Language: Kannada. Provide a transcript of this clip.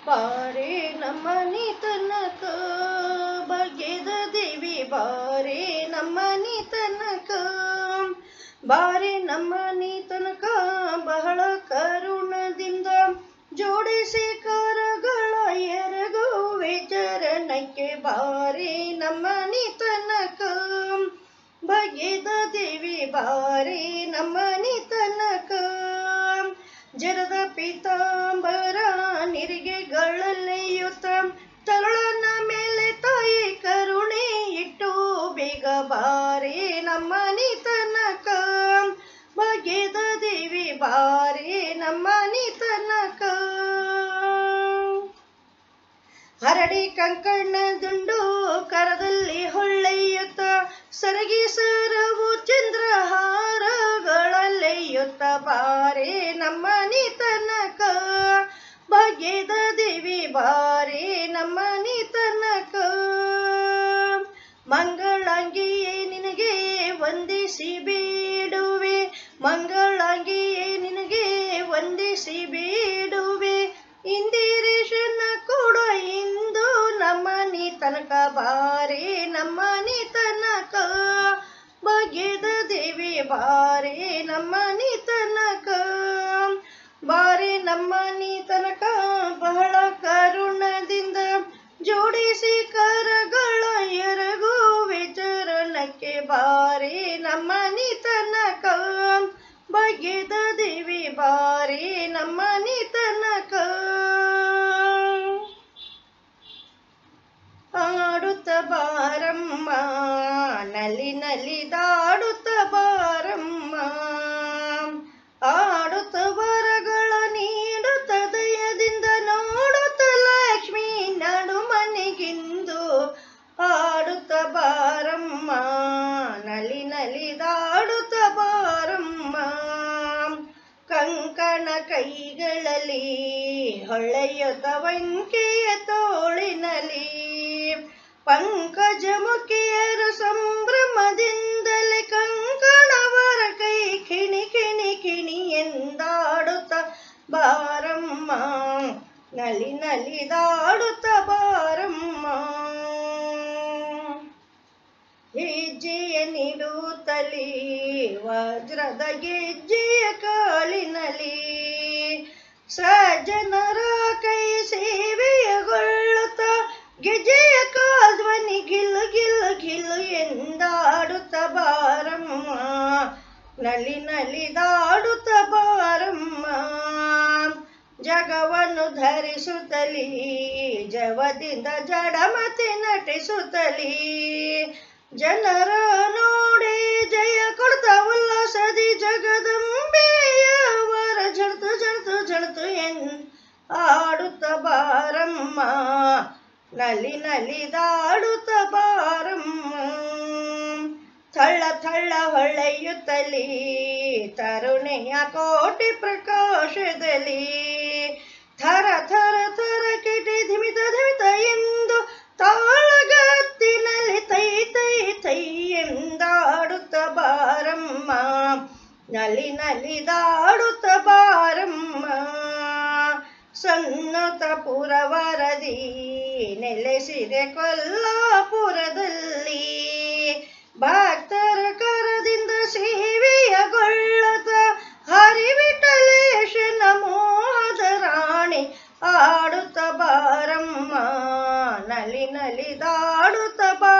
ಬಾರೆ ನಮ್ಮನಿ ತನಕ ಭಾಗ್ಯದ ದೇವಿ ಬಾರೆ ನಮ್ಮನಿ ತನಕ ಬಾರೆ ನಮ್ಮನಿ ತನಕ ಬಹಳ ಕರುಣದಿಂದ ಜೋಡಿಸಿ ಕರಗಳ ಎರಗುವೆ ಚರಣಕ್ಕೆ ಬಾರೆ ನಮ್ಮನಿ ತನಕ ಭಾಗ್ಯದ ದೇವಿ ಬಾರೆ ನಮ್ಮನಿ ತನಕ ಜರದ ಪೀತಾಂಬರ ನಿರಿಗೆಗಳಲ್ಲೆಯುತ್ತ ತರುಳನ ಮೇಲೆ ತಾಯಿ ಕರುಣೆ ಇಟ್ಟು ಬೇಗ ಬಾರೆ ನಮ್ಮನಿ ತನಕ ಭಾಗ್ಯದ ದೇವಿ ಬಾರೆ ನಮ್ಮನಿ ತನಕ ಹರಡಿ ಕಂಕಣ ದುಂಡು ಕರದಲ್ಲಿ ಹೊಳ್ಳೆಯುತ್ತ ಸರಗಿ ಸರವು ಚಂದ್ರಹಾರಗಳಲ್ಲೆಯುತ್ತ ಬಾರೆ ನಮ್ಮನಿ ತನಕ ಭಾಗ್ಯದ ದೇವಿ ಬಾರೆ ನಮ್ಮನಿ ತನಕ ಮಂಗಳಾಂಗಿಯೇ ನಿನಗೆ ವಂದಿಸಿ ಬೇಡುವೆ ಮಂಗಳಾಂಗಿಯೇ ನಿನಗೆ ವಂದಿಸಿ ಬೇಡುವೆ ಇಂದಿರೇಶನ ಕೂಡ ಇಂದು ನಮ್ಮನಿ ತನಕ ಬಾರೆ ನಮ್ಮನಿ ತನಕ ಭಾಗ್ಯದ ದೇವಿ ಬಾರೆ ನಮ್ಮನಿ ತನಕ ಬಾರೆ ನಮ್ಮನಿ ತನಕ ಬಹಳ ಕರುಣದಿಂದ ಜೋಡಿಸಿ ಕರಗಳ ಎರಗುವೆ ಚರಣಕ್ಕೆ ಬಾರೆ ನಮ್ಮನಿ ತನಕ ಭಾಗ್ಯದ ದೇವಿ ಬಾರೆ ನಮ್ಮನಿ ತನಕ ಆಡುತ್ತ ಬಾರಮ್ಮ ನಲಿ ನಲಿದಾಡುತ್ತ ಬಾರಮ್ಮ ಆಡುತ್ತ ವರಗಳ ನೀಡುತ್ತ ದಯದಿಂದ ನೋಡುತ್ತ ಲಕ್ಷ್ಮೀ ನಡು ಮನೆಗಿಂದು ಆಡುತ್ತ ಬಾರಮ್ಮ ನಲಿ ನಲಿದಾಡುತ್ತ ಬಾರಮ್ಮ ಕಂಕಣ ಕೈಗಳಲ್ಲಿ ಹೊಳೆಯುತ್ತ ವಂಕೆಯ ತೋಳಿನಲ್ಲಿ ಪಂಕಜ ಮುಖಿಯರು ಸಂಭ್ರಮದಿಂದಲೇ ಕಂಕಣವರ ಕೈ ಕಿಣಿ ಕಿಣಿ ಕಿಣಿ ಎಂದಾಡುತ್ತ ಬಾರಮ್ಮ ನಲಿ ನಲಿದಾಡುತ್ತ ಬಾರಮ್ಮ ಹೆಜ್ಜೆಯ ನೀಡುತ್ತಲಿ ವಜ್ರದ ಗೆಜ್ಜೆಯ ಕಾಲಿನಲ್ಲಿ ಸಜ್ಜನರ ಕೈ ಸೇವೆಯಗೊಳ್ಳುತ್ತ ಗೆಜ್ಜೆಯ ಕಾಲ್ಧ್ವನಿ ಗಿಲ್ ಗಿಲ್ ಗಿಲ್ ಎಂದಾಡುತ್ತ ಬಾರಮ್ಮ ನಲಿ ನಲಿದಾಡುತ್ತ ಬಾರಮ್ಮ ಜಗವನ್ನು ಧರಿಸುತ್ತಲಿ ಜವದಿಂದ ಜಡಮತಿ ನಟಿಸುತ್ತಲಿ ಜನರ ನೋಡಿ ಜಯ ಕೊಡ್ತ ಉಲ್ಲಾಸದಿ ಜಗದಂಬೆಯವರ ಜಡ್ತು ಜಡ್ತು ಜಡ್ತು ಎನ್ ಆಡುತ್ತ ಬಾರಮ್ಮ ನಲಿ ನಲಿದಾಡುತ್ತ ಬಾರಮ್ಮ ಥಳ್ಳ ಥಳ್ಳ ಹೊಳೆಯುತ್ತಲಿ ತರುಣಿಯ ಕೋಟಿ ಪ್ರಕಾಶದಲ್ಲಿ ಥರ ಥರ ಥರ ಕಿಟಿ ಧಿಮಿತ ಧಿಮಿತ ಎಂದು ತಾಳಗತ್ತಿನಲ್ಲಿ ತೈ ತೈ ತೈ ಎಂದಾಡುತ್ತ ಬಾರಮ್ಮ ನಲಿ ನಲಿದಾಡುತ್ತ ಬಾರಮ್ಮ ಸನ್ನತ ಪುರವರದಿ ನೆಲೆಸಿದೆ ಕೊಲ್ಲಾಪುರದಲ್ಲಿ ಭಕ್ತರ ಕರದಿಂದ ಸೇವೆಯಗೊಳ್ಳುತ್ತ ಹರಿವಿಠಲೇಶನ ಮೋಹದ ರಾಣಿ ಆಡುತ್ತ ಬಾರಮ್ಮ ನಲಿ ನಲಿದಾಡುತ್ತ ಬಾ